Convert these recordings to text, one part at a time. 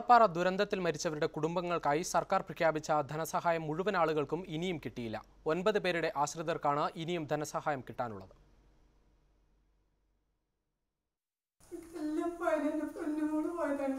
കവളപ്പാറ ദുരന്തത്തിൽ മരിച്ചവരുടെ കുടുംബങ്ങൾക്കായി സർക്കാർ പ്രഖ്യാപിച്ച ധനസഹായം മുഴുവൻ ആളുകൾക്കും ഇനിയും കിട്ടിയില്ല ഒൻപത് പേരുടെ ആശ്രിതർക്കാണ് ഇനിയും ധനസഹായം കിട്ടാനുള്ളത് എല്ലാം പോയതെൻ്റെ പൊന്നുമോള് പോയതാണ്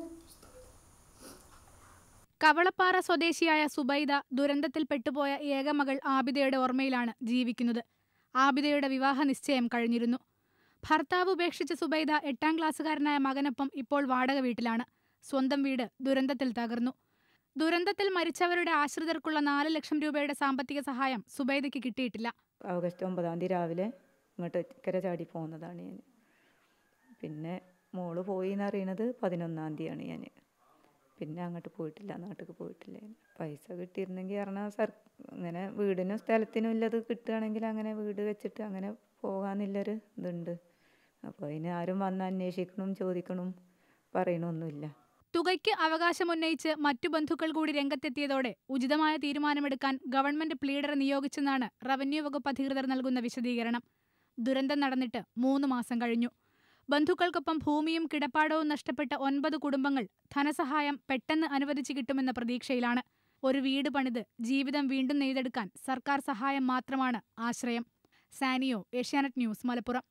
കവളപ്പാറ സ്വദേശിയായ സുബൈദ ദുരന്തത്തിൽ പെട്ടുപോയ ഏകമകൾ ആബിദയുടെ ഓർമ്മയിലാണ് ജീവിക്കുന്നത് ആബിദയുടെ വിവാഹ നിശ്ചയം കഴിഞ്ഞിരുന്നു ഭർത്താവ് ഉപേക്ഷിച്ച സുബൈദ എട്ടാം ക്ലാസ്സുകാരനായ മകനൊപ്പം ഇപ്പോൾ വാടക വീട്ടിലാണ് സ്വന്തം വീട് ദുരന്തത്തിൽ തകർന്നു ദുരന്തത്തിൽ മരിച്ചവരുടെ ആശ്രിതർക്കുള്ള നാല് ലക്ഷം രൂപയുടെ സാമ്പത്തിക സഹായം സുബൈദയ്ക്ക് കിട്ടിയിട്ടില്ല ഓഗസ്റ്റ് ഒമ്പതാം തീയതി രാവിലെ ഇങ്ങോട്ട് കര ചാടി പോകുന്നതാണ് ഞാൻ പിന്നെ മോള് പോയി എന്നറിയണത് പതിനൊന്നാം തീയതിയാണ് ഞാൻ പിന്നെ അങ്ങോട്ട് പോയിട്ടില്ല നാട്ടിൽ പോയിട്ടില്ല ഞാൻ പൈസ കിട്ടിയിരുന്നെങ്കിൽ പറഞ്ഞാൽ സർ ഇങ്ങനെ വീടിനും സ്ഥലത്തിനും ഇല്ലത് കിട്ടുകയാണെങ്കിൽ അങ്ങനെ വീട് വെച്ചിട്ട് അങ്ങനെ പോകാമെന്നുള്ളൊരു ഇതുണ്ട് അപ്പോൾ അതിന് ആരും വന്ന് അന്വേഷിക്കണം ചോദിക്കണം പറയണമൊന്നുമില്ല തുകയ്ക്ക് അവകാശമുന്നയിച്ച് മറ്റു ബന്ധുക്കൾ കൂടി രംഗത്തെത്തിയതോടെ ഉചിതമായ തീരുമാനമെടുക്കാൻ ഗവൺമെന്റ് പ്ലീഡറെ നിയോഗിച്ചെന്നാണ് റവന്യൂ വകുപ്പ് അധികൃതർ നൽകുന്ന വിശദീകരണം ദുരന്തം നടന്നിട്ട് മൂന്ന് മാസം കഴിഞ്ഞു ബന്ധുക്കൾക്കൊപ്പം ഭൂമിയും കിടപ്പാടവും നഷ്ടപ്പെട്ട ഒൻപത് കുടുംബങ്ങൾ ധനസഹായം പെട്ടെന്ന് അനുവദിച്ചു കിട്ടുമെന്ന പ്രതീക്ഷയിലാണ് ഒരു വീട് പണിത് ജീവിതം വീണ്ടും നെയ്തെടുക്കാൻ സർക്കാർ സഹായം മാത്രമാണ് ആശ്രയം സാനിയോ ഏഷ്യാനെറ്റ് ന്യൂസ് മലപ്പുറം